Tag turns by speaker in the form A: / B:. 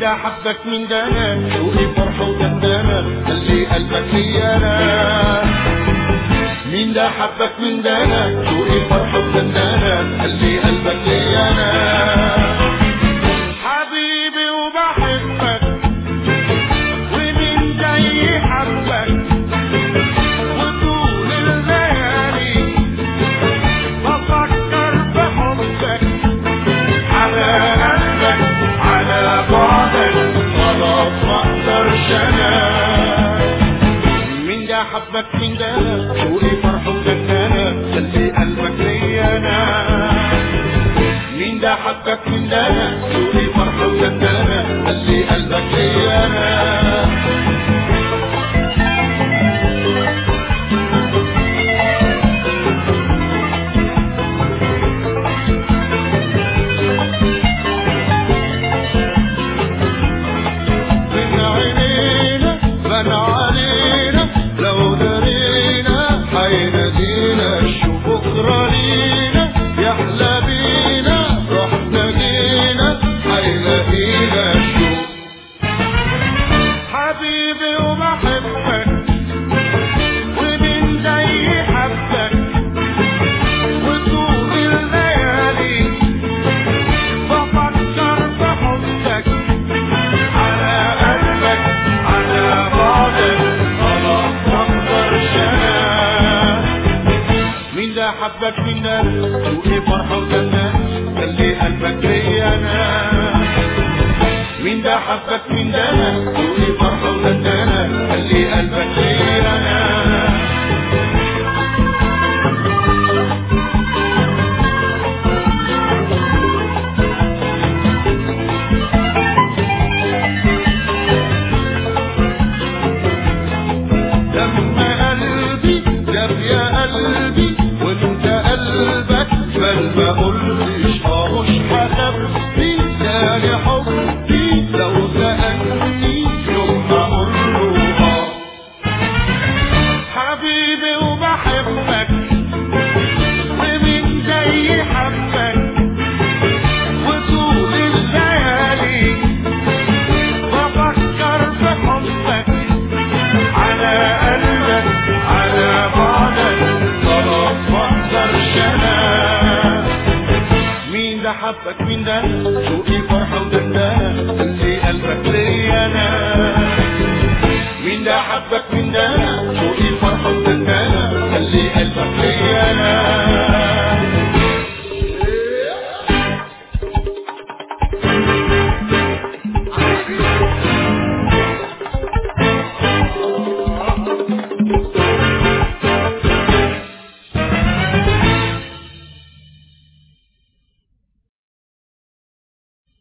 A: ده حبك من ده انا شوقي فرحة ودندانة خلي قلبك ليا انا مين ده حبك من ده انا شوقي فرحة ودندانة خلي قلبك ليا انا حبيبي وبحبك ومين زي حبك وطول الليالي بفكر بحبك على قلبك على بعدك خلاص ما اقدرش انا مين ده حبك مين ده شوقي فرحه ودندانة خلي قلبك ليا انا مين ده حبك مين ده شوقي فرحه ودندانة خلي قلبك ليا انا من عينينا من علينا لو درينا حينادينا شو بكرة لينا يحلى بينا رحنا جينا حيلاقينا شو حبيبي وبحبك ومن زي حبك وطول الليالي بفكر بحبك على قلبك على بعدك خلاص ما اقدرش انا مين ده حبك مين ده شوقي فرحة وجنة خلي قلبك ليا انا مين ده حبك مين ده شوقي فرحة وجنة خلي قلبك ليا انا لما قلبي جاب يا قلبي وانت قلبك بل ما قلتش اه مش هخبي تاني حبي لو سألني يوم ما اقول له اه حبيبي وبحبك ومن زي حبك وطول الليالي بفكر بحبك على قلبك على بعدك خلاص ما اقدرش انا مين ده حبك مين ده شوقي فرحة